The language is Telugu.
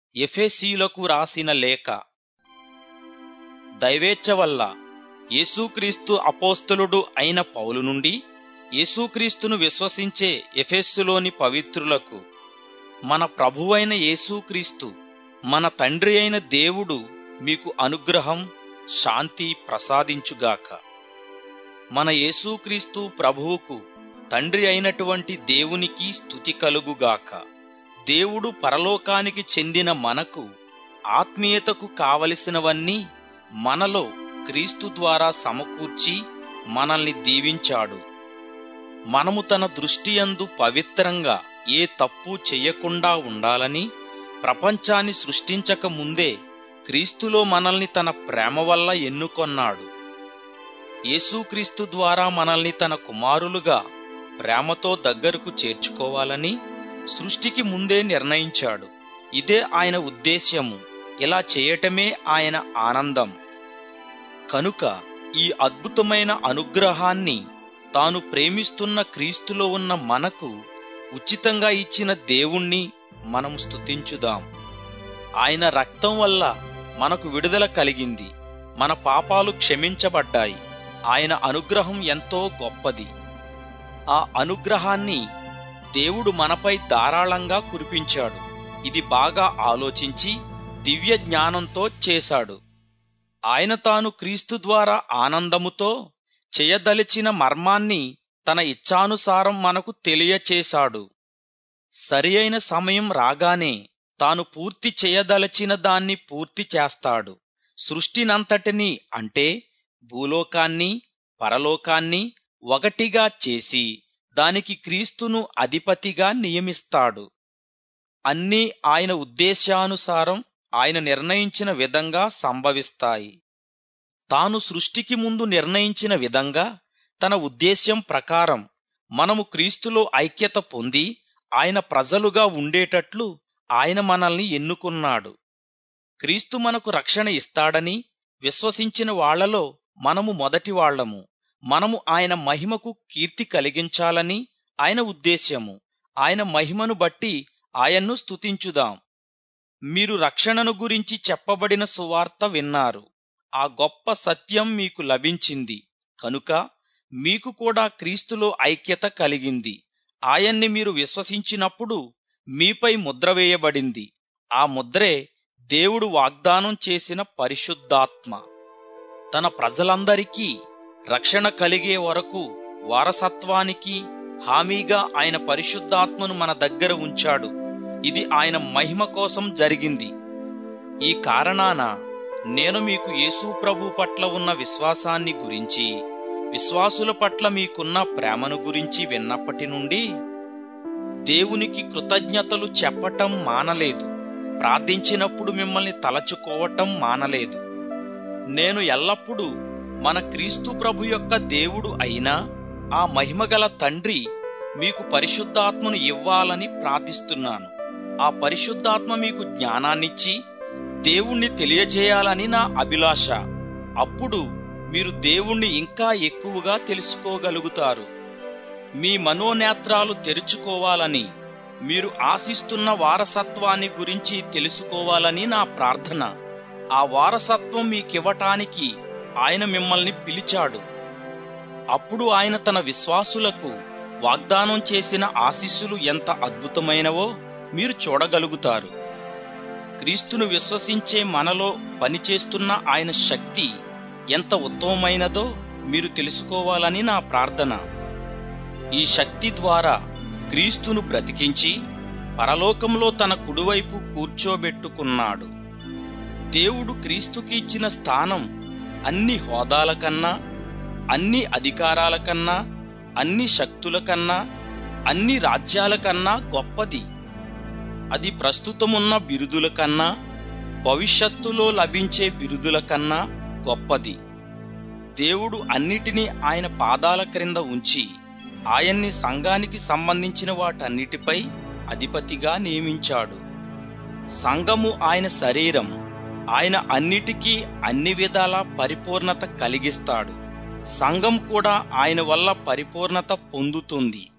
ఎఫెసీలకు రాసిన లేఖ దైవేచ్ఛ వల్ల యేసుక్రీస్తు అపోస్తలుడు అయిన పౌలు నుండి యేసుక్రీస్తును విశ్వసించే ఎఫెస్సులోని పవిత్రులకు మన ప్రభువైన యేసుక్రీస్తు మన తండ్రి అయిన దేవుడు మీకు అనుగ్రహం శాంతి ప్రసాదించుగాక మన యేసుక్రీస్తు ప్రభువుకు తండ్రి అయినటువంటి దేవునికి స్తుతి కలుగుగాక దేవుడు పరలోకానికి చెందిన మనకు ఆత్మీయతకు కావలసినవన్నీ మనలో క్రీస్తు ద్వారా సమకూర్చి మనల్ని దీవించాడు మనము తన దృష్టియందు పవిత్రంగా ఏ తప్పు చెయ్యకుండా ఉండాలని ప్రపంచాన్ని సృష్టించక ముందే క్రీస్తులో మనల్ని తన ప్రేమ వల్ల ఎన్నుకొన్నాడు యేసుక్రీస్తు ద్వారా మనల్ని తన కుమారులుగా ప్రేమతో దగ్గరకు చేర్చుకోవాలని సృష్టికి ముందే నిర్ణయించాడు ఇదే ఆయన ఉద్దేశ్యము ఇలా చేయటమే ఆయన ఆనందం కనుక ఈ అద్భుతమైన అనుగ్రహాన్ని తాను ప్రేమిస్తున్న క్రీస్తులో ఉన్న మనకు ఉచితంగా ఇచ్చిన దేవుణ్ణి మనం స్తుతించుదాం ఆయన రక్తం వల్ల మనకు విడుదల కలిగింది మన పాపాలు క్షమించబడ్డాయి ఆయన అనుగ్రహం ఎంతో గొప్పది ఆ అనుగ్రహాన్ని దేవుడు మనపై ధారాళంగా కురిపించాడు ఇది బాగా ఆలోచించి దివ్య జ్ఞానంతో చేశాడు ఆయన తాను క్రీస్తు ద్వారా ఆనందముతో చేయదలిచిన మర్మాన్ని తన ఇచ్ఛానుసారం మనకు తెలియచేశాడు సరి అయిన సమయం రాగానే తాను పూర్తి చేయదలచిన దాన్ని పూర్తి చేస్తాడు సృష్టినంతటినీ అంటే భూలోకాన్ని పరలోకాన్ని ఒకటిగా చేసి దానికి క్రీస్తును అధిపతిగా నియమిస్తాడు అన్నీ ఆయన ఉద్దేశానుసారం ఆయన నిర్ణయించిన విధంగా సంభవిస్తాయి తాను సృష్టికి ముందు నిర్ణయించిన విధంగా తన ఉద్దేశ్యం ప్రకారం మనము క్రీస్తులో ఐక్యత పొంది ఆయన ప్రజలుగా ఉండేటట్లు ఆయన మనల్ని ఎన్నుకున్నాడు క్రీస్తు మనకు రక్షణ ఇస్తాడని విశ్వసించిన వాళ్లలో మనము మొదటి వాళ్లము మనము ఆయన మహిమకు కీర్తి కలిగించాలని ఆయన ఉద్దేశ్యము ఆయన మహిమను బట్టి ఆయన్ను స్తుతించుదాం మీరు రక్షణను గురించి చెప్పబడిన సువార్త విన్నారు ఆ గొప్ప సత్యం మీకు లభించింది కనుక మీకు కూడా క్రీస్తులో ఐక్యత కలిగింది ఆయన్ని మీరు విశ్వసించినప్పుడు మీపై ముద్ర వేయబడింది ఆ ముద్రే దేవుడు వాగ్దానం చేసిన పరిశుద్ధాత్మ తన ప్రజలందరికీ రక్షణ కలిగే వరకు వారసత్వానికి హామీగా ఆయన పరిశుద్ధాత్మను మన దగ్గర ఉంచాడు ఇది ఆయన మహిమ కోసం జరిగింది ఈ కారణాన నేను మీకు యేసు ప్రభు పట్ల ఉన్న విశ్వాసాన్ని గురించి విశ్వాసుల పట్ల మీకున్న ప్రేమను గురించి విన్నప్పటి నుండి దేవునికి కృతజ్ఞతలు చెప్పటం మానలేదు ప్రార్థించినప్పుడు మిమ్మల్ని తలచుకోవటం మానలేదు నేను ఎల్లప్పుడూ మన క్రీస్తు ప్రభు యొక్క దేవుడు అయినా ఆ మహిమగల తండ్రి మీకు పరిశుద్ధాత్మను ఇవ్వాలని ప్రార్థిస్తున్నాను ఆ పరిశుద్ధాత్మ మీకు జ్ఞానాన్నిచ్చి దేవుణ్ణి తెలియజేయాలని నా అభిలాష అప్పుడు మీరు దేవుణ్ణి ఇంకా ఎక్కువగా తెలుసుకోగలుగుతారు మీ మనోనేత్రాలు తెరుచుకోవాలని మీరు ఆశిస్తున్న వారసత్వాన్ని గురించి తెలుసుకోవాలని నా ప్రార్థన ఆ వారసత్వం మీకివ్వటానికి ఆయన మిమ్మల్ని పిలిచాడు అప్పుడు ఆయన తన విశ్వాసులకు వాగ్దానం చేసిన ఆశీస్సులు ఎంత అద్భుతమైనవో మీరు చూడగలుగుతారు క్రీస్తును విశ్వసించే మనలో పనిచేస్తున్న ఆయన శక్తి ఎంత ఉత్తమమైనదో మీరు తెలుసుకోవాలని నా ప్రార్థన ఈ శక్తి ద్వారా క్రీస్తును బ్రతికించి పరలోకంలో తన కుడివైపు కూర్చోబెట్టుకున్నాడు దేవుడు క్రీస్తుకి ఇచ్చిన స్థానం అన్ని హోదాల కన్నా అన్ని అధికారాల కన్నా అన్ని శక్తుల కన్నా అన్ని రాజ్యాల కన్నా గొప్పది అది ప్రస్తుతమున్న బిరుదుల కన్నా భవిష్యత్తులో లభించే బిరుదుల కన్నా గొప్పది దేవుడు అన్నిటినీ ఆయన పాదాల క్రింద ఉంచి ఆయన్ని సంఘానికి సంబంధించిన వాటన్నిటిపై అధిపతిగా నియమించాడు సంఘము ఆయన శరీరం ఆయన అన్నిటికీ అన్ని విధాల పరిపూర్ణత కలిగిస్తాడు సంఘం కూడా ఆయన వల్ల పరిపూర్ణత పొందుతుంది